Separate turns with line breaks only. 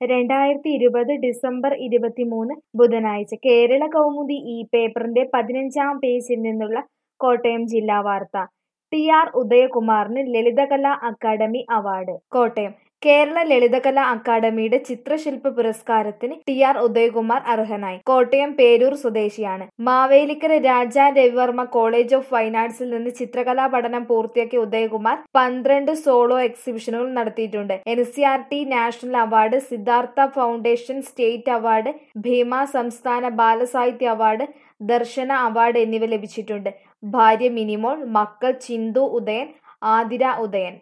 രണ്ടായിരത്തി ഇരുപത് ഡിസംബർ ഇരുപത്തിമൂന്ന് ബുധനാഴ്ച കേരള കൗമുദി ഈ പേപ്പറിന്റെ പതിനഞ്ചാം പേജിൽ നിന്നുള്ള കോട്ടയം ജില്ലാ വാർത്ത ടി ആർ ഉദയകുമാറിന് ലളിതകലാ അക്കാദമി അവാർഡ് കോട്ടയം കേരള ലളിതകലാ അക്കാദമിയുടെ ചിത്രശില്പ പുരസ്കാരത്തിന് ടി ആർ ഉദയകുമാർ അർഹനായി കോട്ടയം പേരൂർ സ്വദേശിയാണ് Mavelikkara Raja Ravivarma college of fine ആർട്സിൽ നിന്ന് ചിത്രകലാ പഠനം പൂർത്തിയാക്കിയ ഉദയകുമാർ പന്ത്രണ്ട് സോളോ എക്സിബിഷനുകൾ നടത്തിയിട്ടുണ്ട് N C R T national award Siddhartha foundation state award Bhima സംസ്ഥാന ബാലസാഹിത്യ അവാർഡ് ദർശന അവാർഡ് എന്നിവ ലഭിച്ചിട്ടുണ്ട് ഭാര്യ മിനിമോൾ മക്കൾ ചിന്തു ഉദയൻ ആതിര ഉദയൻ